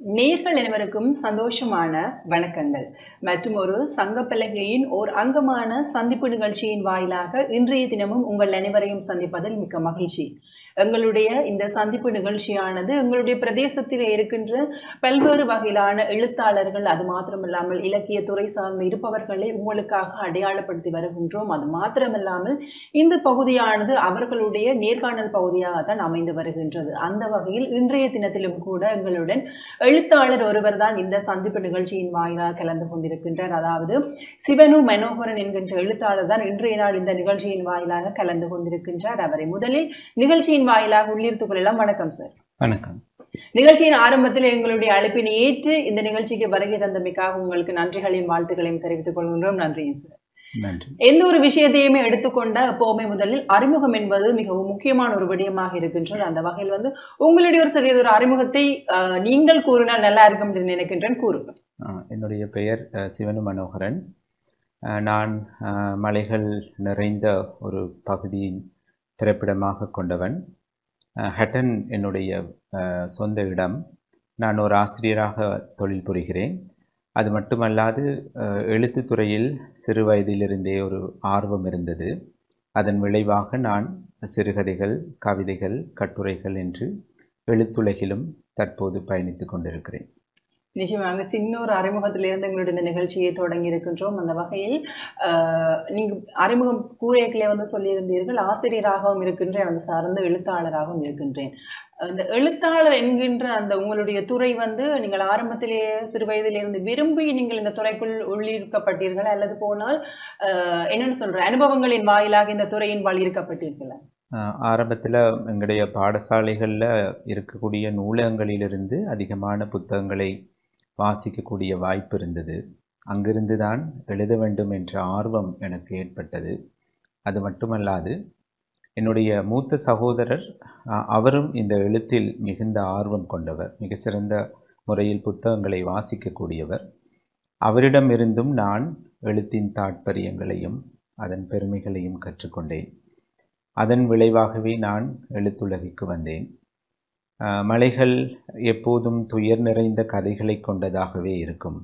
நேர்கள் அனைவருக்கும் சந்தோஷமான வணக்கங்கள் மற்றும் ஒரு சங்கப்பலகையின் ஓர் அங்கமான சந்திப்பு நிகழ்ச்சியின் வாயிலாக இன்றைய தினமும் உங்கள் அனைவரையும் சந்திப்பதில் மிக்க மகிழ்ச்சி எங்களுடைய இந்த சந்திப்பு நிகழ்ச்சியானது எங்களுடைய பிரதேசத்தில் இருக்கின்ற பல்வேறு வகையிலான எழுத்தாளர்கள் அது மாத்திரமில்லாமல் இலக்கிய துறை சார்ந்து இருப்பவர்களை உங்களுக்காக அடையாளப்படுத்தி வருகின்றோம் அது மாத்திரமில்லாமல் இந்த பகுதியானது அவர்களுடைய நேர்காணல் பகுதியாக தான் அமைந்து வருகின்றது அந்த வகையில் இன்றைய தினத்திலும் கூட எங்களுடன் எழுத்தாளர் ஒருவர் தான் இந்த சந்திப்பு நிகழ்ச்சியின் வாயிலாக கலந்து கொண்டிருக்கின்றார் அதாவது சிவனு மனோகரன் என்கின்ற எழுத்தாளர் தான் இன்றைய நாள் இந்த நிகழ்ச்சியின் வாயிலாக கலந்து கொண்டிருக்கின்றார் அவரை முதலில் நிகழ்ச்சியின் வாயிலாக உள்ளிருத்துக் கொள்ளலாம் வணக்கம் சார் வணக்கம் நிகழ்ச்சியின் ஆரம்பத்தில் எங்களுடைய அழைப்பினை ஏற்று இந்த நிகழ்ச்சிக்கு வருகை தந்தமைக்காக உங்களுக்கு நன்றிகளையும் வாழ்த்துக்களையும் தெரிவித்துக் கொள்கின்றோம் நன்றி சார் நன்றி எந்த ஒரு விஷயத்தையுமே எடுத்துக்கொண்ட எப்பவுமே முதலில் அறிமுகம் என்பது மிகவும் முக்கியமான ஒரு விடயமாக இருக்கின்றது அந்த வகையில் வந்து உங்களுடைய ஒரு சிறிய ஒரு அறிமுகத்தை அஹ், நீங்கள் கூறினால் நல்லா இருக்கும் என்று நினைக்கின்றேன் கூறுங்கள் ஆஹ் என்னுடைய பெயர் அஹ், சிவனு மனோகரன் அஹ், நான் அஹ், மலைகள் நிறைந்த ஒரு பகுதியின் பிறப்பிடமாக கொண்டவன் அஹ், ஹட்டன் என்னுடைய அஹ், சொந்த இடம் நான் ஒரு ஆசிரியராக தொழில் புரிகிறேன் அது மட்டுமல்லாது அஹ், எழுத்துத் துறையில் சிறு வயதிலிருந்தே ஒரு ஆர்வம் இருந்தது அதன் விளைவாக நான் சிறுகதைகள் கவிதைகள் கட்டுரைகள் என்று எழுத்துலகிலும் தற்போது பயணித்துக் கொண்டிருக்கிறேன் நிச்சயமாக சின்ன ஒரு அறிமுகத்திலிருந்து எங்களுடைய இந்த நிகழ்ச்சியை தொடங்கி இருக்கின்றோம் அந்த வகையில் அஹ், நீங்க அறிமுகம் கூறியக்கிலே வந்து சொல்லியிருந்தீர்கள் ஆசிரியராகவும் இருக்கின்றேன் அந்த சார்ந்த எழுத்தாளராகவும் இருக்கின்றேன் அந்த எழுத்தாளர் என்கின்ற அந்த உங்களுடைய துறை வந்து நீங்கள் ஆரம்பத்திலேயே சிறு வயதிலிருந்து விரும்பி நீங்கள் இந்த துறைக்குள் உள்ளிருக்கப்பட்டீர்களா அல்லது போனால் அஹ், என்னன்னு சொல்ற அனுபவங்களின் வாயிலாக இந்த துறையின் வாழ் ஈர்க்கப்பட்டீர்களா ஆரம்பத்தில் எங்களுடைய பாடசாலைகளில் இருக்கக்கூடிய நூலகங்களிலிருந்து அதிகமான புத்தகங்களை வாசிக்கக்கூடிய வாய்ப்பு இருந்தது அங்கிருந்து தான் எழுத வேண்டும் என்ற ஆர்வம் எனக்கு ஏற்பட்டது அது மட்டுமல்லாது என்னுடைய மூத்த சகோதரர் அ, அவரும் இந்த எழுத்தில் மிகுந்த ஆர்வம் கொண்டவர் மிக சிறந்த முறையில் புத்தகங்களை வாசிக்கக்கூடியவர் அவரிடமிருந்தும் நான் எழுத்தின் தாற்பயங்களையும் அதன் பெருமைகளையும் கற்றுக்கொண்டேன் அதன் விளைவாகவே நான் எழுத்துலகிற்கு வந்தேன் ஆஹ் மலைகள் எப்போதும் துயர் நிறைந்த கதைகளை கொண்டதாகவே இருக்கும்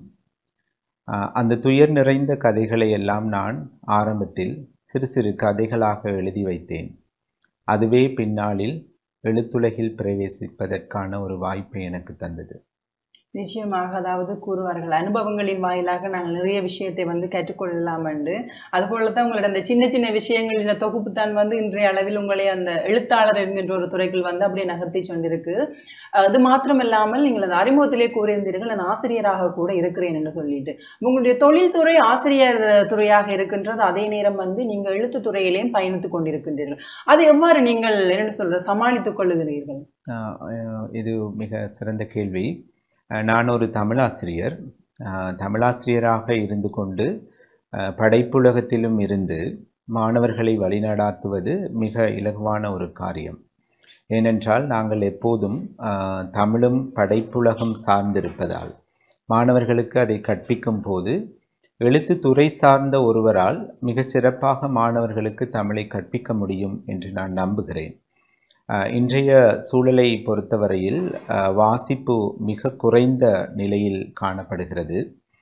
ஆஹ் அந்த துயர் நிறைந்த கதைகளை எல்லாம் நான் ஆரம்பத்தில் சிறு சிறு கதைகளாக எழுதி வைத்தேன் அதுவே பின்னாளில் எழுத்துலகில் பிரவேசிப்பதற்கான ஒரு வாய்ப்பை எனக்கு தந்தது நிச்சயமாக அதாவது கூறுவார்கள் அனுபவங்களின் வாயிலாக நாங்கள் நிறைய விஷயத்தை வந்து கற்றுக்கொள்ளலாம் என்று அதுபோல தான் உங்களோட அந்த சின்ன சின்ன விஷயங்கள் இந்த தொகுப்பு தான் வந்து இன்றைய அளவில் உங்களை அந்த எழுத்தாளர் என்கின்ற ஒரு துறைக்குள் வந்து அப்படியே நகர்த்தி சொன்னிருக்கு அது மாத்திரமில்லாமல் நீங்கள் அந்த அறிமுகத்திலே கூறியிருந்தீர்கள் நான் ஆசிரியராக கூட இருக்கிறேன் என்று சொல்லிட்டு உங்களுடைய தொழில்துறை ஆசிரியர் துறையாக இருக்கின்றது அதே நேரம் வந்து நீங்கள் எழுத்துத் துறையிலேயும் பயணித்துக் கொண்டிருக்கின்றீர்கள் அது எவ்வாறு நீங்கள் என்ன சொல்ற சமாளித்துக் கொள்ளுகிறீர்கள் ஆஹ் அஹ் இது மிக சிறந்த கேள்வி அஹ் நான் ஒரு தமிழாசிரியர் அஹ் தமிழாசிரியராக இருந்து கொண்டு அஹ் படைப்புலகத்திலும் இருந்து மாணவர்களை வழிநடாத்துவது மிக இலகுவான ஒரு காரியம் ஏனென்றால் நாங்கள் எப்போதும் அஹ் தமிழும் படைப்புலகம் சார்ந்திருப்பதால் மாணவர்களுக்கு அதை கற்பிக்கும் போது எழுத்துத்துறை சார்ந்த ஒருவரால் மிக சிறப்பாக மாணவர்களுக்கு தமிழை கற்பிக்க முடியும் என்று நான் நம்புகிறேன் அஹ் இன்றைய சூழலை பொறுத்தவரையில் அஹ் வாசிப்பு மிக குறைந்த நிலையில் காணப்படுகிறது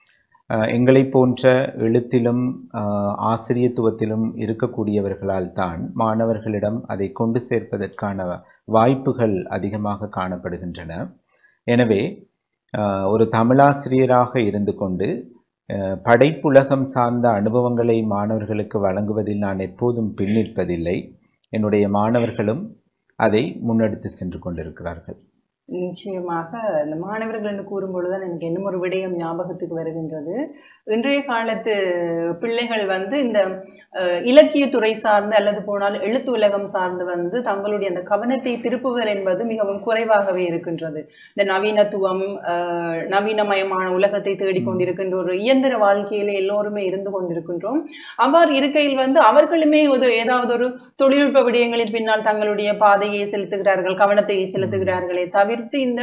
அஹ் எங்களைப் போன்ற எழுத்திலும் அஹ் ஆசிரியத்துவத்திலும் இருக்கக்கூடியவர்களால் தான் மாணவர்களிடம் அதை கொண்டு சேர்ப்பதற்கான வாய்ப்புகள் அதிகமாக காணப்படுகின்றன எனவே அஹ் ஒரு தமிழாசிரியராக இருந்து கொண்டு அஹ் படைப்புலகம் சார்ந்த அனுபவங்களை மாணவர்களுக்கு வழங்குவதில் நான் எப்போதும் பின்னிற்பதில்லை என்னுடைய மாணவர்களும் அதை முன்னெடுத்து சென்று கொண்டிருக்கிறார்கள் நிச்சயமாக இந்த மாணவர்கள் என்று கூறும்பொழுதுதான் எனக்கு இன்னும் ஒரு விடயம் ஞாபகத்துக்கு வருகின்றது இன்றைய காலத்து பிள்ளைகள் வந்து இந்த அஹ், இலக்கியத்துறை சார்ந்து அல்லது போனால் எழுத்து உலகம் சார்ந்து வந்து தங்களுடைய அந்த கவனத்தை திருப்புதல் என்பது மிகவும் குறைவாகவே இருக்கின்றது இந்த நவீனத்துவம் அஹ், நவீனமயமான உலகத்தை தேடிக்கொண்டிருக்கின்ற ஒரு இயந்திர வாழ்க்கையில எல்லோருமே இருந்து கொண்டிருக்கின்றோம் அவ்வாறு இருக்கையில் வந்து அவர்களுமே ஒரு ஏதாவது ஒரு தொழில்நுட்ப விடயங்களின் பின்னால் தங்களுடைய பாதையை செலுத்துகிறார்கள் கவனத்தை செலுத்துகிறார்களே தவிர்த்து இந்த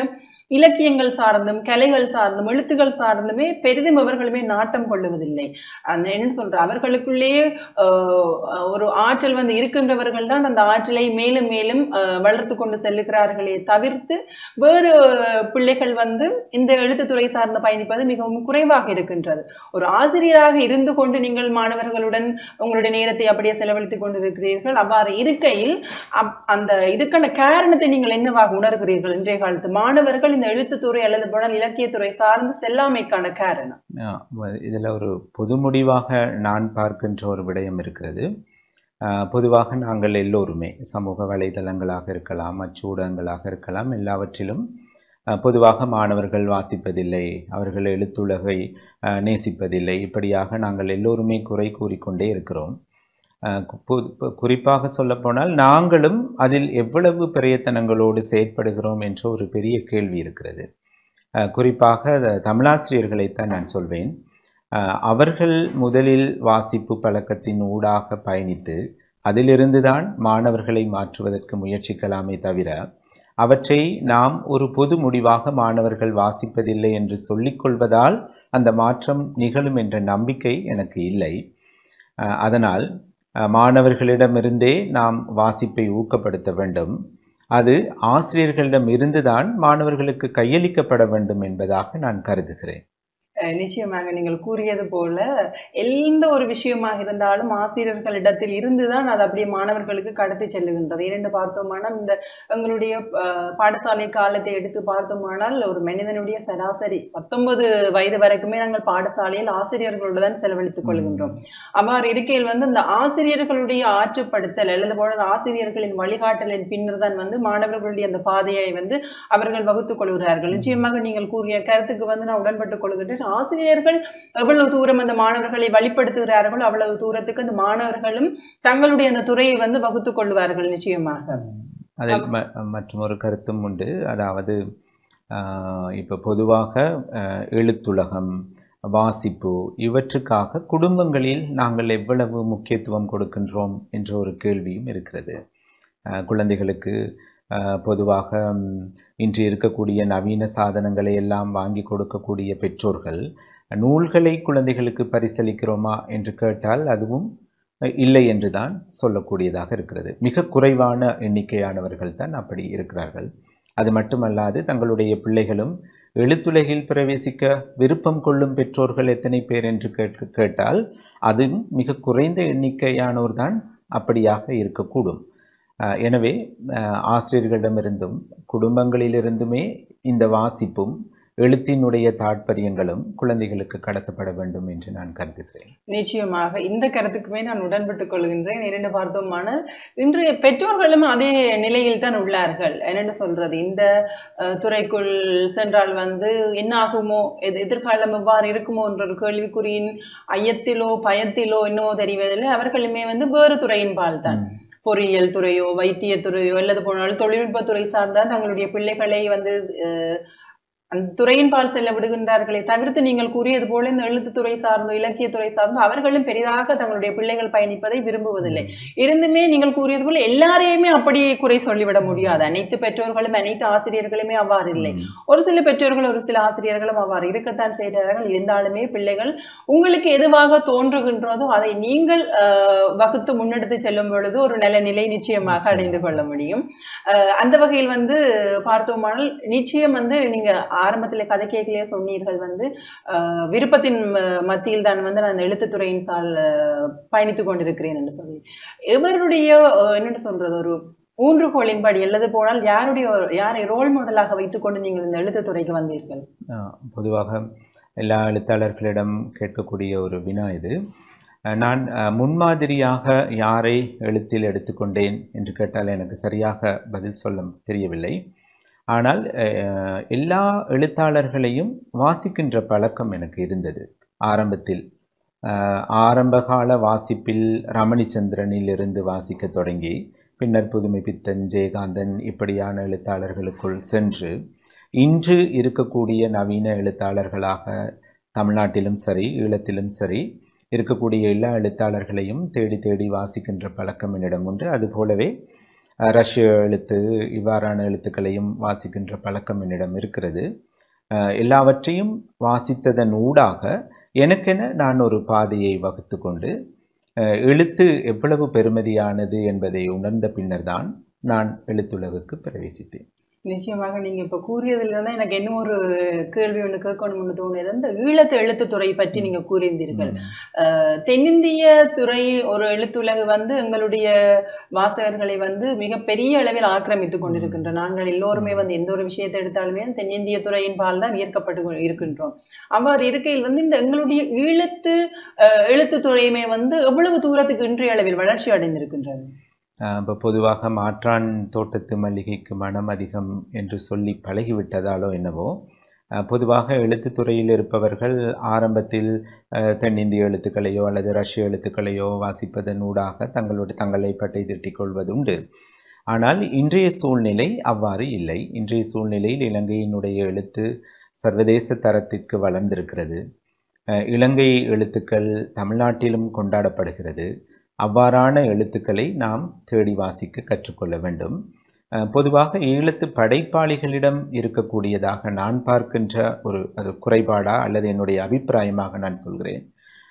இலக்கியங்கள் சார்ந்தும் கலைகள் சார்ந்தும் எழுத்துக்கள் சார்ந்துமே பெரிதும் அவர்களுமே நாட்டம் கொள்ளுவதில்லை அந்த என்ன சொல்ற அவர்களுக்குள்ளேயே ஆஹ், ஒரு ஆற்றல் வந்து இருக்கின்றவர்கள் தான் அந்த ஆற்றலை மேலும் மேலும் ஆஹ், வளர்த்து கொண்டு செல்லுகிறார்களே தவிர்த்து வேறு பிள்ளைகள் வந்து இந்த எழுத்துத்துறை சார்ந்து பயணிப்பது மிகவும் குறைவாக இருக்கின்றது ஒரு ஆசிரியராக இருந்து கொண்டு நீங்கள் மாணவர்களுடன் உங்களுடைய நேரத்தை அப்படியே செலவழித்துக் கொண்டிருக்கிறீர்கள் அவ்வாறு இருக்கையில் அப்- அந்த இதுக்கான காரணத்தை நீங்கள் என்னவாக உணர்கிறீர்கள் இன்றைய காலத்து மாணவர்கள் இந்த எழுத்துத்துறை அல்லது போனால் இலக்கியத்துறை சார்ந்து செல்லாமைக்கான காரணம் ஆஹ் வ- இதுல ஒரு பொது முடிவாக நான் பார்க்கின்ற ஒரு விடயம் இருக்கிறது ஆஹ் பொதுவாக நாங்கள் எல்லோருமே சமூக வலைதளங்களாக இருக்கலாம் அச்சூடகங்களாக இருக்கலாம் எல்லாவற்றிலும் ஆஹ் பொதுவாக மாணவர்கள் வாசிப்பதில்லை அவர்கள் எழுத்துலகை ஆஹ் நேசிப்பதில்லை இப்படியாக நாங்கள் எல்லோருமே குறை கூறிக்கொண்டே இருக்கிறோம் ஆஹ் கு- பொது- பொ- குறிப்பாக சொல்லப்போனால் நாங்களும் அதில் எவ்வளவு பிரயத்தனங்களோடு செயற்படுகிறோம் என்ற ஒரு பெரிய கேள்வி இருக்கிறது ஆஹ் குறிப்பாக த- தமிழாசிரியர்களைத்தான் நான் சொல்வேன் ஆஹ் அவர்கள் முதலில் வாசிப்பு பழக்கத்தின் ஊடாக பயணித்து அதிலிருந்து தான் மாணவர்களை மாற்றுவதற்கு முயற்சிக்கலாமே தவிர அவற்றை நாம் ஒரு பொது முடிவாக மாணவர்கள் வாசிப்பதில்லை என்று சொல்லிக் கொள்வதால் அந்த மாற்றம் நிகழும் என்ற நம்பிக்கை எனக்கு இல்லை ஆஹ் அதனால் ஆஹ் மாணவர்களிடமிருந்தே நாம் வாசிப்பை ஊக்கப்படுத்த வேண்டும் அது ஆசிரியர்களிடம் இருந்துதான் மாணவர்களுக்கு கையளிக்கப்பட வேண்டும் என்பதாக நான் கருதுகிறேன் அஹ் நிச்சயமாக நீங்கள் கூறியது போல எந்த ஒரு விஷயமாக இருந்தாலும் ஆசிரியர்களிடத்தில் இருந்துதான் அது அப்படியே மாணவர்களுக்கு கடத்தி செல்லுகின்றது இரண்டு பார்த்தோமானால் இந்த எங்களுடைய அஹ், பாடசாலை காலத்தை எடுத்து பார்த்தோமானால் ஒரு மனிதனுடைய சராசரி பத்தொன்பது வயது வரைக்குமே நாங்கள் பாடசாலையில் ஆசிரியர்களோடு தான் செலவழித்துக் கொள்கின்றோம் அவ்வாறு இருக்கையில் வந்து இந்த ஆசிரியர்களுடைய ஆற்றுப்படுத்தல் அல்லது போல ஆசிரியர்களின் வழிகாட்டலின் பின்னர் தான் வந்து மாணவர்களுடைய அந்த பாதையை வந்து அவர்கள் வகுத்துக் கொள்கிறார்கள் நிச்சயமாக நீங்கள் கூறிய கருத்துக்கு வந்து நான் உடன்பட்டுக் கொள்கின்றேன் ஆசிரியர்கள் எவ்வளவு தூரம் அந்த மாணவர்களை வழிப்படுத்துகிறார்களோ அவ்வளவு தூரத்துக்கு அந்த மாணவர்களும் தங்களுடைய அந்த துறையை வந்து வகுத்துக் கொள்வார்கள் நிச்சயமாக அதில் ம மற்றும் ஒரு கருத்தும் உண்டு அதாவது ஆஹ், இப்போ பொதுவாக ஆஹ், எழுத்துலகம் வாசிப்பு இவற்றுக்காக குடும்பங்களில் நாங்கள் எவ்வளவு முக்கியத்துவம் கொடுக்கின்றோம் என்ற ஒரு கேள்வியும் இருக்கிறது ஆஹ், குழந்தைகளுக்கு ஆஹ், பொதுவாக ம், இன்று இருக்கக்கூடிய நவீன சாதனங்களை எல்லாம் வாங்கி கொடுக்கக்கூடிய பெற்றோர்கள் நூல்களை குழந்தைகளுக்கு பரிசளிக்கிறோமா என்று கேட்டால் அதுவும் அஹ், இல்லை என்று தான் சொல்லக்கூடியதாக இருக்கிறது மிக குறைவான எண்ணிக்கையானவர்கள் தான் அப்படி இருக்கிறார்கள் அது மட்டுமல்லாது தங்களுடைய பிள்ளைகளும் எழுத்துலகில் பிரவேசிக்க விருப்பம் கொள்ளும் பெற்றோர்கள் எத்தனை பேர் என்று கேட்க கேட்டால் அதுவும் மிக குறைந்த எண்ணிக்கையானோர் தான் அப்படியாக இருக்கக்கூடும் அஹ் எனவே அஹ் ஆசிரியர்களிடமிருந்தும் குடும்பங்களிலிருந்துமே இந்த வாசிப்பும் எழுத்தினுடைய தாற்பயங்களும் குழந்தைகளுக்கு கடத்தப்பட வேண்டும் என்று நான் கருதுகிறேன் நிச்சயமாக இந்த கருத்துக்குமே நான் உடன்பட்டுக் கொள்கின்றேன் இரண்டு பார்த்தோமானால் இன்றைய பெற்றோர்களும் அதே நிலையில் தான் உள்ளார்கள் என்னென்னு சொல்றது இந்த அஹ், துறைக்குள் சென்றால் வந்து என்ன ஆகுமோ எது எதிர்காலம் எவ்வாறு இருக்குமோ என்ற ஒரு கேள்விக்குறியின் ஐயத்திலோ பயத்திலோ என்னவோ தெரிவதில்லை அவர்களுமே வந்து வேறு துறையின் பால் தான் பொறியியல் துறையோ வைத்தியத் துறையோ அல்லது போனாலும் தொழில்நுட்பத்துறை சார்ந்த தங்களுடைய பிள்ளைகளை வந்து அஹ், அந்த துறையின் பால் செல்ல விடுகின்றார்களே தவிர்த்து நீங்கள் கூறியது போல இந்த எழுத்துத்துறை சார்ந்தோ இலக்கியத்துறை சார்ந்தோ அவர்களும் பெரிதாக தங்களுடைய பிள்ளைகள் பயணிப்பதை விரும்புவதில்லை இருந்துமே நீங்கள் கூறியது போல எல்லாரையுமே அப்படியே குறை சொல்லிவிட முடியாது அனைத்து பெற்றோர்களும் அனைத்து ஆசிரியர்களுமே அவ்வாறு இல்லை ஒரு சில பெற்றோர்கள் ஒரு சில ஆசிரியர்களும் அவ்வாறு இருக்கத்தான் செய்கிறார்கள் இருந்தாலுமே பிள்ளைகள் உங்களுக்கு எதுவாக தோன்றுகின்றதோ அதை நீங்கள் ஆஹ், வகுத்து முன்னெடுத்து செல்லும் பொழுது ஒரு நல்ல நிலை நிச்சயமாக அடைந்து கொள்ள முடியும் ஆஹ், அந்த வகையில் வந்து பார்த்தோமானால் நிச்சயம் வந்து நீங்க ஆரம்பத்துல கதை கேட்கலையே சொன்னீர்கள் வந்து ஆஹ், விருப்பத்தின் ம- மத்தியில் தான் வந்து நான் எழுத்துத்துறையின் சால் ஆஹ், பயணித்துக் கொண்டிருக்கிறேன் என்று சொல்லி இவருடைய ஆஹ், என்னென்னு சொல்றது ஒரு ஊன்றுகோலின்படி அல்லது போனால் யாருடைய யாரை ரோல் மாடலாக வைத்துக்கொண்டு நீங்கள் இந்த எழுத்துத்துறைக்கு வந்தீர்கள் ஆஹ் பொதுவாக எல்லா எழுத்தாளர்களிடம் கேட்கக்கூடிய ஒரு வினா இது அஹ் நான் அஹ், முன்மாதிரியாக யாரை எழுத்தில் எடுத்துக்கொண்டேன் என்று கேட்டால் எனக்கு சரியாக பதில் சொல்ல தெரியவில்லை ஆனால் அஹ், எல்லா எழுத்தாளர்களையும் வாசிக்கின்ற பழக்கம் எனக்கு இருந்தது ஆரம்பத்தில் அஹ், ஆரம்பகால வாசிப்பில் ரமணிச்சந்திரனில் இருந்து வாசிக்க தொடங்கி பின்னர் புதுமை பித்தன் ஜெயகாந்தன் இப்படியான எழுத்தாளர்களுக்குள் சென்று இன்று இருக்கக்கூடிய நவீன எழுத்தாளர்களாக தமிழ்நாட்டிலும் சரி ஈழத்திலும் சரி இருக்கக்கூடிய எல்லா எழுத்தாளர்களையும் தேடி தேடி வாசிக்கின்ற பழக்கம் என்னிடம் உண்டு அதுபோலவே அஹ், ரஷ்ய எழுத்து இவ்வாறான எழுத்துக்களையும் வாசிக்கின்ற பழக்கம் என்னிடம் இருக்கிறது அஹ், எல்லாவற்றையும் வாசித்ததன் ஊடாக எனக்கென நான் ஒரு பாதையை வகுத்து கொண்டு அஹ், எழுத்து எவ்வளவு பெருமதியானது என்பதை உணர்ந்த பின்னர்தான் நான் எழுத்துலகுக்கு பிரவேசித்தேன் நிச்சயமாக நீங்க இப்ப கூறியதுல தான் எனக்கு இன்னும் ஒரு கேள்வி ஒன்று கேட்கணும்னு தோணுது இந்த ஈழத்து எழுத்துத்துறை பற்றி நீங்க கூறியிருந்தீர்கள் அஹ், தென்னிந்திய துறை ஒரு எழுத்துலகு வந்து எங்களுடைய வாசகர்களை வந்து மிகப்பெரிய அளவில் ஆக்கிரமித்துக் கொண்டிருக்கின்ற நாங்கள் எல்லோருமே வந்து எந்த ஒரு விஷயத்தை எடுத்தாலுமே தென்னிந்திய துறையின் பால் தான் ஈர்க்கப்பட்டு கொ- இருக்கின்றோம் அவ்வாறு இருக்கையில் வந்து இந்த எங்களுடைய ஈழத்து அஹ், எழுத்துத்துறையுமே வந்து எவ்வளவு தூரத்துக்கு இன்றைய அளவில் வளர்ச்சி அடைந்திருக்கின்றது இப்போ பொதுவாக மாற்றான் தோட்டத்து மல்லிகைக்கு மனம் அதிகம் என்று சொல்லி பழகிவிட்டதாலோ என்னவோ அஹ், பொதுவாக எழுத்துத்துறையில் இருப்பவர்கள் ஆரம்பத்தில் அஹ், தென்னிந்திய எழுத்துக்களையோ அல்லது ரஷ்ய எழுத்துக்களையோ வாசிப்பதன் ஊடாக தங்களுடைய தங்களை பட்டை திட்டிக் கொள்வதுண்டு ஆனால் இன்றைய சூழ்நிலை அவ்வாறு இல்லை இன்றைய சூழ்நிலையில் இலங்கையினுடைய எழுத்து சர்வதேச தரத்திற்கு வளர்ந்திருக்கிறது அஹ், இலங்கை எழுத்துக்கள் தமிழ்நாட்டிலும் கொண்டாடப்படுகிறது அவ்வாறான எழுத்துக்களை நாம் தேடி வாசிக்க கற்றுக்கொள்ள வேண்டும் அஹ், பொதுவாக ஈழத்து படைப்பாளிகளிடம் இருக்கக்கூடியதாக நான் பார்க்கின்ற ஒரு அது குறைபாடா அல்லது என்னுடைய அபிப்பிராயமாக நான் சொல்கிறேன்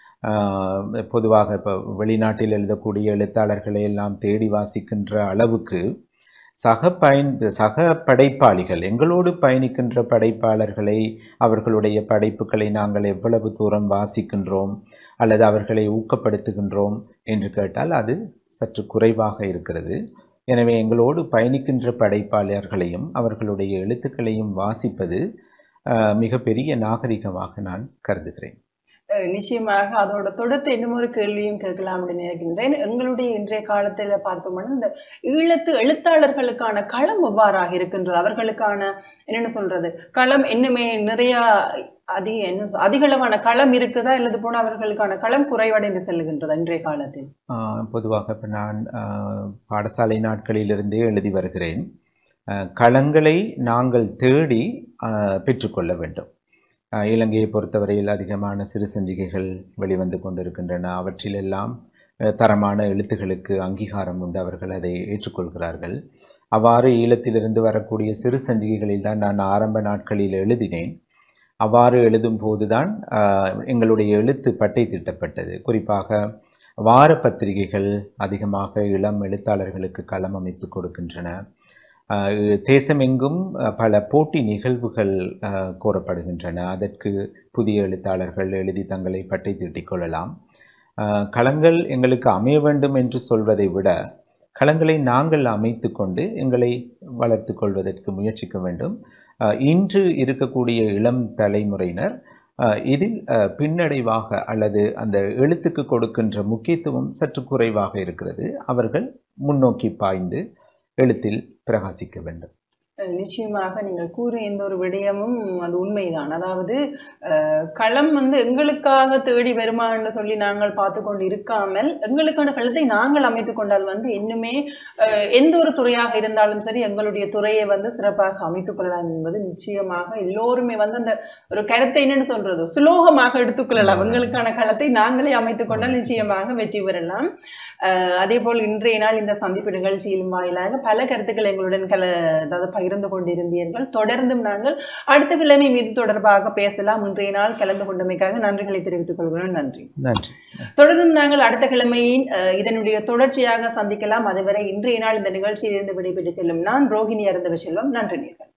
ஆஹ், பொதுவாக இப்போ வெளிநாட்டில் எழுதக்கூடிய எழுத்தாளர்களை எல்லாம் தேடி வாசிக்கின்ற அளவுக்கு சக பயன் சக படைப்பாளிகள் எங்களோடு பயணிக்கின்ற படைப்பாளர்களை அவர்களுடைய படைப்புகளை நாங்கள் எவ்வளவு தூரம் வாசிக்கின்றோம் அல்லது அவர்களை ஊக்கப்படுத்துகின்றோம் என்று கேட்டால் அது சற்று குறைவாக இருக்கிறது எனவே எங்களோடு பயணிக்கின்ற படைப்பாளர்களையும் அவர்களுடைய எழுத்துக்களையும் வாசிப்பது ஆஹ், மிகப்பெரிய நாகரிகமாக நான் கருதுகிறேன் அஹ் நிச்சயமாக அதோட தொடர்ந்து இன்னும் ஒரு கேள்வியும் கேட்கலாம் அப்படின்னு நினைக்கின்றேன் எங்களுடைய இன்றைய காலத்துல பார்த்தோம்னா இந்த ஈழத்து எழுத்தாளர்களுக்கான களம் எவ்வாறாக இருக்கின்றது அவர்களுக்கான என்னென்ன சொல்றது களம் இன்னுமே நிறைய அதிக என்ன சொல்- அதிகளவான களம் இருக்குதா இல்லது போன அவர்களுக்கான களம் குறைவடைந்து செல்லுகின்றதா இன்றைய காலத்தில் ஆஹ் பொதுவாக இப்போ நான் ஆஹ் பாடசாலை நாட்களிலிருந்தே எழுதி வருகிறேன் ஆஹ் களங்களை நாங்கள் தேடி ஆஹ் பெற்றுக்கொள்ள வேண்டும் ஆஹ் இலங்கையை பொறுத்தவரையில் அதிகமான சிறு சஞ்சிகைகள் வெளிவந்து கொண்டிருக்கின்றன அவற்றிலெல்லாம் ஆஹ் தரமான எழுத்துகளுக்கு அங்கீகாரம் உண்டு அவர்கள் அதை ஏற்றுக்கொள்கிறார்கள் அவ்வாறு ஈழத்திலிருந்து வரக்கூடிய சிறு சஞ்சிகைகளில் தான் நான் ஆரம்ப நாட்களில் எழுதினேன் அவ்வாறு எழுதும் போதுதான் ஆஹ், எங்களுடைய எழுத்து பட்டை திட்டப்பட்டது குறிப்பாக வார பத்திரிகைகள் அதிகமாக இளம் எழுத்தாளர்களுக்கு களம் அமைத்து கொடுக்கின்றன ஆஹ், தேசமெங்கும் அஹ், பல போட்டி நிகழ்வுகள் ஆஹ், கோரப்படுகின்றன அதற்கு புதிய எழுத்தாளர்கள் எழுதி தங்களை பட்டை தீட்டிக் கொள்ளலாம் ஆஹ், களங்கள் எங்களுக்கு அமைய வேண்டும் என்று சொல்வதை விட களங்களை நாங்கள் அமைத்து கொண்டு எங்களை வளர்த்து கொள்வதற்கு முயற்சிக்க வேண்டும் ஆஹ், இன்று இருக்கக்கூடிய இளம் தலைமுறையினர் ஆஹ், இதில் ஆஹ், பின்னடைவாக அல்லது அந்த எழுத்துக்கு கொடுக்கின்ற முக்கியத்துவம் சற்று குறைவாக இருக்கிறது அவர்கள் முன்னோக்கி பாய்ந்து எழுத்தில் பிரகாசிக்க வேண்டும் அஹ் நிச்சயமாக நீங்கள் கூறிய இந்த ஒரு விடயமும் அது உண்மைதான் அதாவது அஹ், களம் வந்து எங்களுக்காக தேடி வருமான்னு சொல்லி நாங்கள் பார்த்து கொண்டு இருக்காமல் எங்களுக்கான களத்தை நாங்கள் அமைத்துக் கொண்டால் வந்து இன்னுமே அஹ், எந்த ஒரு துறையாக இருந்தாலும் சரி எங்களுடைய துறையை வந்து சிறப்பாக அமைத்துக் கொள்ளலாம் என்பது நிச்சயமாக எல்லோருமே வந்து அந்த ஒரு கருத்தை என்னன்னு சொல்றது சுலோகமாக எடுத்துக்கொள்ளலாம் எங்களுக்கான களத்தை நாங்களே அமைத்துக் கொண்டால் நிச்சயமாக வெற்றி பெறலாம் அஹ், அதே போல் இன்றைய நாள் இந்த சந்திப்பு நிகழ்ச்சியின் வாயிலாக பல கருத்துக்கள் எங்களுடன் கல அதாவது பகிர்ந்து கொண்டிருந்தீர்கள் தொடர்ந்தும் நாங்கள் அடுத்த கிழமை மீது தொடர்பாக பேசலாம் இன்றைய நாள் கலந்து கொண்டமைக்காக நன்றிகளை தெரிவித்துக் கொள்கிறோம் நன்றி நன்றி தொடர்ந்தும் நாங்கள் அடுத்த கிழமையின் அஹ், இதனுடைய தொடர்ச்சியாக சந்திக்கலாம் அதுவரை இன்றைய நாள் இந்த நிகழ்ச்சியிலிருந்து விடைபெற்று செல்லும் நான் ரோஹிணி அருந்தவ செல்வம் நன்றி நேர்கள்